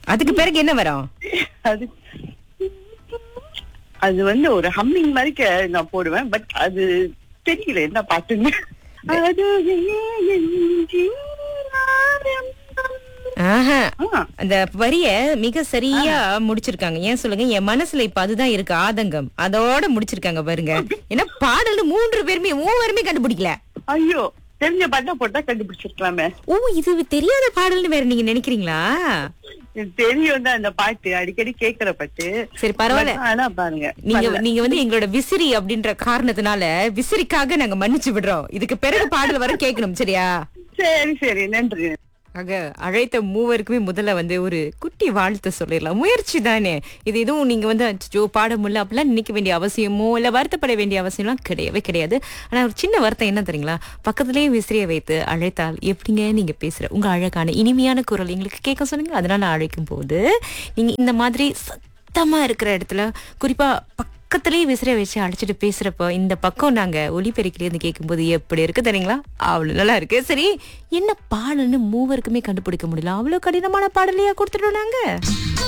அதுக்கு பிறகு என்ன வரும் அது அது வந்து ஒரு ஹம்மிங் மாதிரி கே- நான் போடுவேன் பட் அது தெரியல என்ன பாட்டுன்னு அது ஆஹா ஆ, அந்த வரிய மிக சரியா முடிச்சிருக்காங்க ஏன் சொல்லுங்க என் மனசுல இப்ப அதுதான் இருக்கு ஆதங்கம் அதோட முடிச்சிருக்காங்க பாருங்க ஏன்னா பாடல் மூன்று பேருமே மூவருமே கண்டுபிடிக்கல ஐயோ தெரிஞ்ச பாட்டா போட்டா கண்டுபிடிச்சிருக்கலாமே ஓ இது தெரியாத பாடல்னு வேற நீங்க நினைக்கிறீங்களா எனக்கு தெரியும் தான் அந்த பாட்டு அடிக்கடி கேக்குற பாட்டு சரி பரவாயில்ல But ஆனா பாருங்க நீங்க நீங்க வந்து எங்களோட விசிறி அப்படின்ற காரணத்தினால விசிறிக்காக நாங்க மன்னிச்சு விடுறோம் இதுக்கு பிறகு பாடல் வர கேட்கணும் சரியா சரி சரி நன்றி ஆக அழைத்த மூவருக்குமே முதல்ல வந்து ஒரு குட்டி வாழ்த்து சொல்லிடலாம் முயற்சி தானே இது எதுவும் நீங்க வந்து அச்சோ பாட முடியல அப்படிலாம் நினைக்க வேண்டிய அவசியமோ இல்ல வருத்தப்பட வேண்டிய அவசியம்லாம் கிடையவே கிடையாது ஆனா ஒரு சின்ன வருத்தம் என்ன தெரியுங்களா பக்கத்துலயே விசிறிய வைத்து அழைத்தால் எப்படிங்க நீங்க பேசுற உங்க அழகான இனிமையான குரல் எங்களுக்கு கேட்க சொன்னீங்க அதனால அழைக்கும் போது நீங்க இந்த மாதிரி சத்தமா இருக்கிற இடத்துல குறிப்பா பக்கத்துலயே விசிறிய வச்சு அழைச்சிட்டு பேசுறப்போ இந்த பக்கம் நாங்க ஒலிபெருக்கில இருந்து கேட்கும்போது எப்படி இருக்கு தெரியுங்களா அவ்வளவு நல்லா இருக்கு சரி என்ன பாடல்னு மூவருக்குமே கண்டுபிடிக்க முடியல அவ்வளவு கடினமான பாடலையா கொடுத்துட்டோம் நாங்க